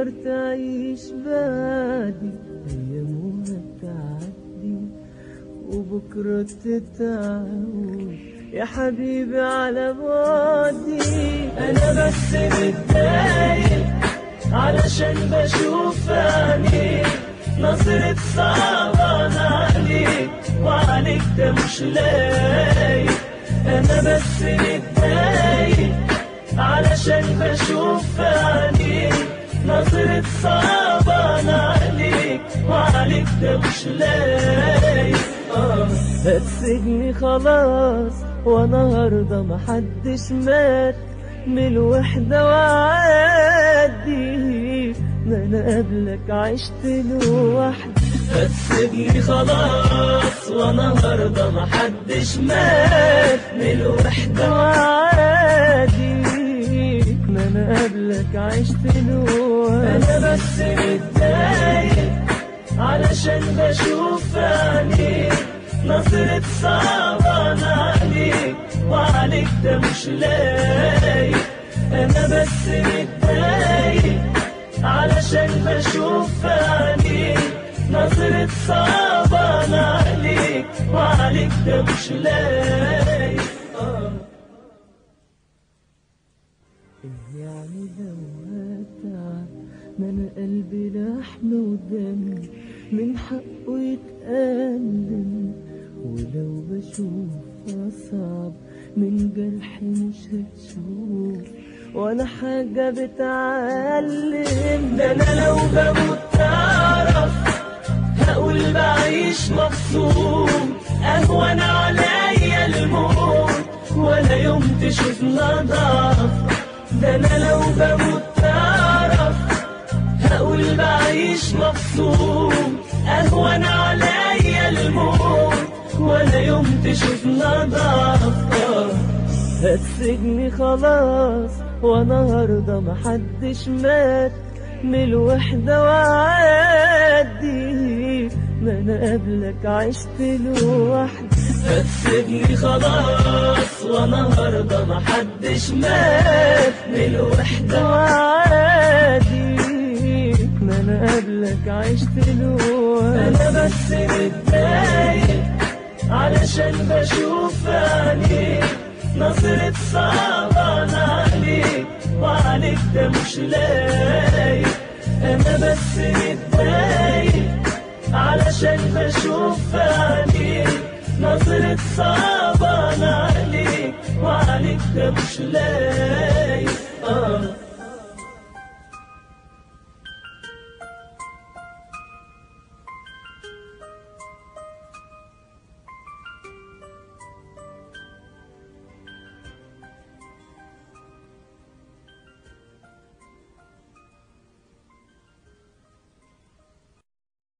تقدر تعيش بعدي أيام هتعدي وبكرة تتعود يا حبيبي على بعدي أنا بس متضايق علشان بشوف عينيك نظرة صعبان عليك وعليك ده مش لايق أنا بس متضايق علشان بشوف عينيك نظرة صعبان عليك وعليك ده مش لايق آه. هتسجني خلاص وانا هرضى محدش مات من الوحدة وعادي ما انا قبلك عشت لوحدي هتسيبني خلاص وانا هرضى محدش مات من الوحدة وعادي ما انا قبلك عشت لوحدي انا بس متضايق علشان بشوف عينيك نظرة صعبان عليك وعليك ده مش لايق انا بس متضايق علشان بشوف عينيك نظرة صعبان عليك وعليك ده مش لايق آه. إيه يعني لو هتعب ما انا قلبي لحم ودم من حقه يتألم ولو بشوف أصعب من جرح مش هتشوف ولا حاجة بتعلم ده أنا لو بموت تعرف هقول بعيش مبسوط أهون عليا الموت ولا يوم تشوفنا ضعف ده أنا لو بموت تعرف هقول بعيش مبسوط أهون عليا الموت ولا يوم تشوفنا ضعف هتسجني خلاص وانا هرضى محدش مات من الوحدة وعادي ما انا قبلك عشت لوحدي هتسيبني خلاص وانا هرضى محدش مات من الوحدة وعادي ما انا قبلك عشت لوحدي انا بس متضايق علشان بشوف عينيك نظرة صعبان عليك وعليك ده مش لايق انا بس متضايق علشان بشوف عينيك نظرة صعبان عليك وعليك ده مش لايق آه